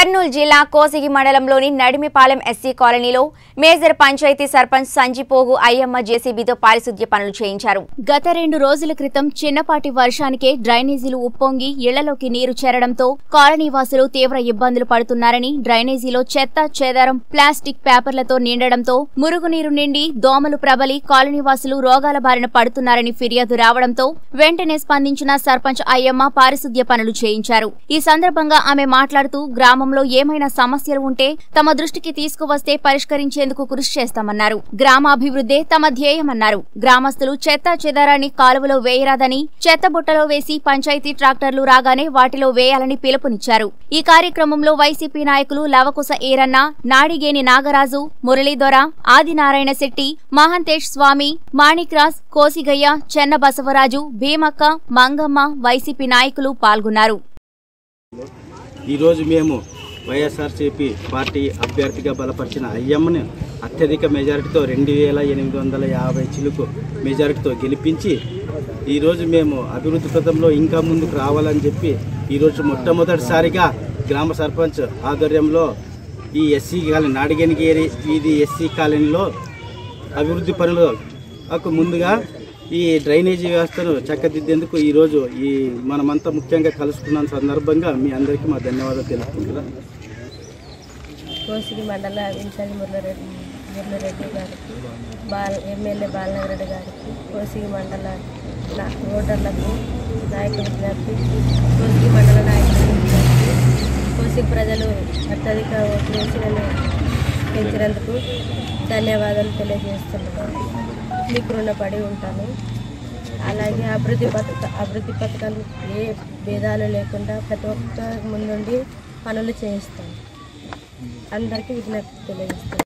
కర్నూలు జిల్లా కోసిగి మండలంలోని నడిమిపాలెం ఎస్సీ కాలనీలో మేజర్ పంచాయతీ సర్పంచ్ సంజిపోగు అయ్యమ్మ జేసీబీతో పారిశుద్ధ్య పనులు చేయించారు గత రెండు రోజుల క్రితం చిన్నపాటి వర్షానికే డ్రైనేజీలు ఉప్పొంగి ఇళ్లలోకి నీరు చేరడంతో కాలనీ వాసులు తీవ్ర ఇబ్బందులు పడుతున్నారని డ్రైనేజీలో చెత్త చెదారం ప్లాస్టిక్ పేపర్లతో నిండడంతో మురుగునీరు నిండి దోమలు ప్రబలి కాలనీ వాసులు రోగాల బారిన పడుతున్నారని ఫిర్యాదు రావడంతో వెంటనే స్పందించిన సర్పంచ్ అయ్యమ్మ పారిశుద్ధ్య పనులు చేయించారు ఈ సందర్భంగా ఆమె మాట్లాడుతూ గ్రామంలో ఏమైనా సమస్యలు ఉంటే తమ దృష్టికి తీసుకువస్తే పరిష్కరించేందుకు కృషి చేస్తామన్నారు గ్రామాభివృద్ధే తమ ధ్యేయమన్నారు గ్రామస్తులు చెత్త చెదారాన్ని కాలువలో వేయరాదని చెత్త బుట్టలో వేసి పంచాయతీ ట్రాక్టర్లు రాగానే వాటిలో వేయాలని పిలుపునిచ్చారు ఈ కార్యక్రమంలో వైసీపీ నాయకులు లవకుశ ఈరన్న నాడిగేని నాగరాజు మురళీదొర ఆదినారాయణ శెట్టి మహంతేష్ స్వామి మాణిక్రాజ్ కోసిగయ్య చెన్న బసవరాజు భీమక్క మంగమ్మ వైసీపీ నాయకులు పాల్గొన్నారు ఈరోజు మేము వైఎస్ఆర్సీపీ పార్టీ అభ్యర్థిగా బలపరిచిన అయ్యమ్మని అత్యధిక మెజారిటీతో రెండు వేల ఎనిమిది వందల యాభై చిలుకు మెజారిటీతో గెలిపించి ఈరోజు మేము అభివృద్ధి పథంలో ఇంకా ముందుకు రావాలని చెప్పి ఈరోజు మొట్టమొదటిసారిగా గ్రామ సర్పంచ్ ఆధ్వర్యంలో ఈ ఎస్సీ కాలనీ నాడిగనిగేరి వీధి ఎస్సీ కాలనీలో అభివృద్ధి పనులకు ముందుగా ఈ డ్రైనేజీ వ్యవస్థను చక్కదిద్దేందుకు ఈరోజు ఈ మనమంతా ముఖ్యంగా కలుసుకున్న సందర్భంగా మీ అందరికీ మా ధన్యవాదాలు తెలుపుకుంటున్నాం కోసిగి మండల ఇన్ఛార్జ్ మురళిరెడ్డి మురళిరెడ్డి గారికి బాల్ ఎమ్మెల్యే బాలనగరెడ్డి గారికి కోసిగి మండల నా- ఓటర్లకు నాయకుల విజ్ఞప్తి కోసిగి మండల నాయకుల విజ్ఞప్తి కోసిగి ప్రజలు అత్యధిక ఓట్లు వేసి నన్ను పెంచినందుకు ధన్యవాదాలు తెలియజేస్తున్నాను మీకు రుణపడి ఉంటాను అలాగే అభివృద్ధి పథక అభివృద్ధి పథకాలు ఏ భేదాలు లేకుండా ప్రతి ఒక్క ముందుండి పనులు చేయిస్తాను అందరికీ విజ్ఞప్తి తెలియజేస్తాను